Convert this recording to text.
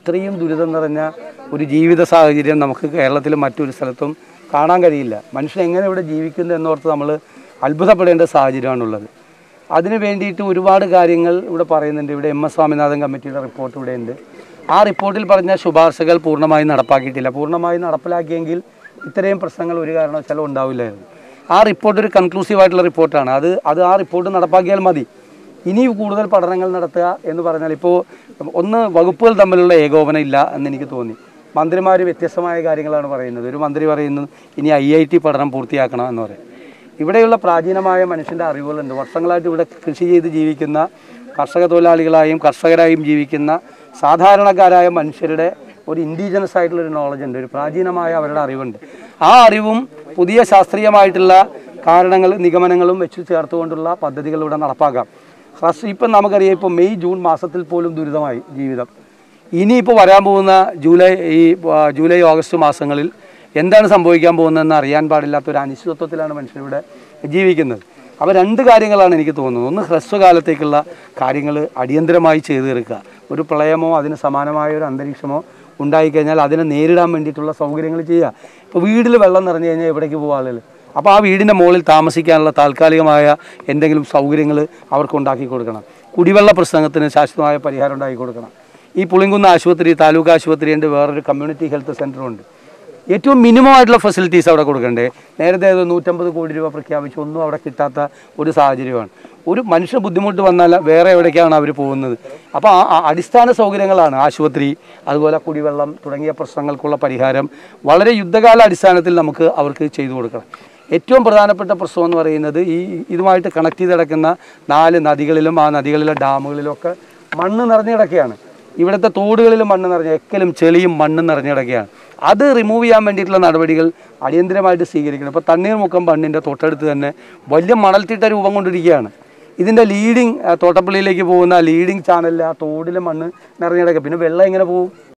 ഇത്രയും ദുരിതം നിറഞ്ഞ ഒരു ജീവിത സാഹചര്യം നമുക്ക് കേരളത്തിൽ മറ്റൊരു സ്ഥലത്തും കാണാൻ കഴിയില്ല മനുഷ്യൻ എങ്ങനെ ഇവിടെ ജീവിക്കുന്നു എന്നോർത്ത് നമ്മൾ അത്ഭുതപ്പെടേണ്ട സാഹചര്യമാണുള്ളത് അതിന് വേണ്ടിയിട്ട് ഒരുപാട് കാര്യങ്ങൾ ഇവിടെ പറയുന്നുണ്ട് ഇവിടെ എം എസ് സ്വാമിനാഥൻ കമ്മിറ്റിയുടെ റിപ്പോർട്ട് ഇവിടെ ഉണ്ട് ആ റിപ്പോർട്ടിൽ പറഞ്ഞ ശുപാർശകൾ പൂർണ്ണമായും നടപ്പാക്കിയിട്ടില്ല പൂർണ്ണമായും നടപ്പിലാക്കിയെങ്കിൽ ഇത്രയും പ്രശ്നങ്ങൾ ഒരു കാരണവശാലും ഉണ്ടാവില്ലായിരുന്നു ആ റിപ്പോർട്ട് ഒരു കൺക്ലൂസീവ് ആയിട്ടുള്ള റിപ്പോർട്ടാണ് അത് അത് ആ റിപ്പോർട്ട് നടപ്പാക്കിയാൽ മതി ഇനി കൂടുതൽ പഠനങ്ങൾ നടത്തുക എന്ന് പറഞ്ഞാൽ ഇപ്പോൾ ഒന്ന് വകുപ്പുകൾ തമ്മിലുള്ള ഏകോപനം ഇല്ല എന്ന് എനിക്ക് തോന്നി മന്ത്രിമാർ വ്യത്യസ്തമായ കാര്യങ്ങളാണ് പറയുന്നത് ഒരു മന്ത്രി പറയുന്നു ഇനി ഐ ഐ ടി പഠനം പൂർത്തിയാക്കണം എന്ന് പറയും ഇവിടെയുള്ള പ്രാചീനമായ മനുഷ്യൻ്റെ അറിവുകളുണ്ട് വർഷങ്ങളായിട്ട് ഇവിടെ കൃഷി ചെയ്ത് ജീവിക്കുന്ന കർഷക തൊഴിലാളികളായും കർഷകരായും ജീവിക്കുന്ന സാധാരണക്കാരായ മനുഷ്യരുടെ ഒരു ഇൻഡിജിനസ് ആയിട്ടുള്ള ഒരു നോളജ് ഉണ്ട് ഒരു പ്രാചീനമായ അവരുടെ അറിവുണ്ട് ആ അറിവും പുതിയ ശാസ്ത്രീയമായിട്ടുള്ള കാരണങ്ങൾ നിഗമനങ്ങളും വെച്ച് ചേർത്തുകൊണ്ടുള്ള പദ്ധതികൾ ഇവിടെ നടപ്പാക്കാം ഫസ്റ്റ് ഇപ്പം നമുക്കറിയാം ഇപ്പോൾ മെയ് ജൂൺ മാസത്തിൽ പോലും ദുരിതമായി ജീവിതം ഇനിയിപ്പോൾ വരാൻ പോകുന്ന ജൂലൈ ഈ ആ, ജൂലൈ ഓഗസ്റ്റ് മാസങ്ങളിൽ എന്താണ് സംഭവിക്കാൻ പോകുന്നതെന്ന് അറിയാൻ പാടില്ലാത്ത ഒരു അനിശ്ചിതത്വത്തിലാണ് മനുഷ്യരിവിടെ ജീവിക്കുന്നത് അപ്പോൾ രണ്ട് കാര്യങ്ങളാണ് എനിക്ക് തോന്നുന്നത് ഒന്ന് ഹ്രസ്വകാലത്തേക്കുള്ള കാര്യങ്ങൾ അടിയന്തരമായി ചെയ്തു തീർക്കുക ഒരു പ്രളയമോ അതിന് സമാനമായ ഒരു അന്തരീക്ഷമോ ഉണ്ടായിക്കഴിഞ്ഞാൽ അതിനെ നേരിടാൻ വേണ്ടിയിട്ടുള്ള സൗകര്യങ്ങൾ ചെയ്യുക ഇപ്പോൾ വീട്ടിൽ വെള്ളം നിറഞ്ഞു കഴിഞ്ഞാൽ എവിടേക്ക് പോകുക ആളുകൾ അപ്പോൾ ആ വീടിൻ്റെ മുകളിൽ താമസിക്കാനുള്ള താൽക്കാലികമായ എന്തെങ്കിലും സൗകര്യങ്ങൾ അവർക്ക് ഉണ്ടാക്കി കൊടുക്കണം കുടിവെള്ള പ്രശ്നത്തിന് ശാശ്വതമായ പരിഹാരം ഉണ്ടാക്കി കൊടുക്കണം ഈ പുളിങ്കുന്ന് ആശുപത്രി താലൂക്ക് ആശുപത്രിയുണ്ട് വേറൊരു കമ്മ്യൂണിറ്റി ഹെൽത്ത് സെൻ്ററും ഉണ്ട് ഏറ്റവും മിനിമം ആയിട്ടുള്ള ഫെസിലിറ്റീസ് അവിടെ കൊടുക്കണ്ടേ നേരത്തെ അത് നൂറ്റമ്പത് കോടി രൂപ പ്രഖ്യാപിച്ച് ഒന്നും അവിടെ കിട്ടാത്ത ഒരു സാഹചര്യമാണ് ഒരു മനുഷ്യ ബുദ്ധിമുട്ട് വന്നാൽ വേറെ എവിടേക്കാണ് അവർ പോകുന്നത് അപ്പോൾ ആ ആ അടിസ്ഥാന സൗകര്യങ്ങളാണ് ആശുപത്രി അതുപോലെ കുടിവെള്ളം തുടങ്ങിയ പ്രശ്നങ്ങൾക്കുള്ള പരിഹാരം വളരെ യുദ്ധകാല അടിസ്ഥാനത്തിൽ നമുക്ക് അവർക്ക് ചെയ്തു കൊടുക്കണം ഏറ്റവും പ്രധാനപ്പെട്ട പ്രശ്നം എന്ന് പറയുന്നത് ഈ ഇതുമായിട്ട് കണക്ട് ചെയ്ത് കിടക്കുന്ന നാല് നദികളിലും ആ നദികളിലെ ഡാമുകളിലും ഒക്കെ മണ്ണ് നിറഞ്ഞു കിടക്കുകയാണ് ഇവിടുത്തെ തോടുകളിലും മണ്ണ് നിറഞ്ഞ എക്കലും ചെളിയും മണ്ണും നിറഞ്ഞു കിടക്കുകയാണ് അത് റിമൂവ് ചെയ്യാൻ വേണ്ടിയിട്ടുള്ള നടപടികൾ അടിയന്തരമായിട്ട് സ്വീകരിക്കണം ഇപ്പോൾ തണ്ണീർമുക്കം ബണ്ണിൻ്റെ തൊട്ടടുത്ത് തന്നെ വലിയ മണൽത്തിട്ട രൂപം കൊണ്ടിരിക്കുകയാണ് ഇതിൻ്റെ ലീഡിങ് തോട്ടപ്പള്ളിയിലേക്ക് പോകുന്ന ലീഡിങ് ചാനലിൽ ആ തോടിലെ മണ്ണ് നിറഞ്ഞു കിടക്കുക പിന്നെ വെള്ളം എങ്ങനെ പോകും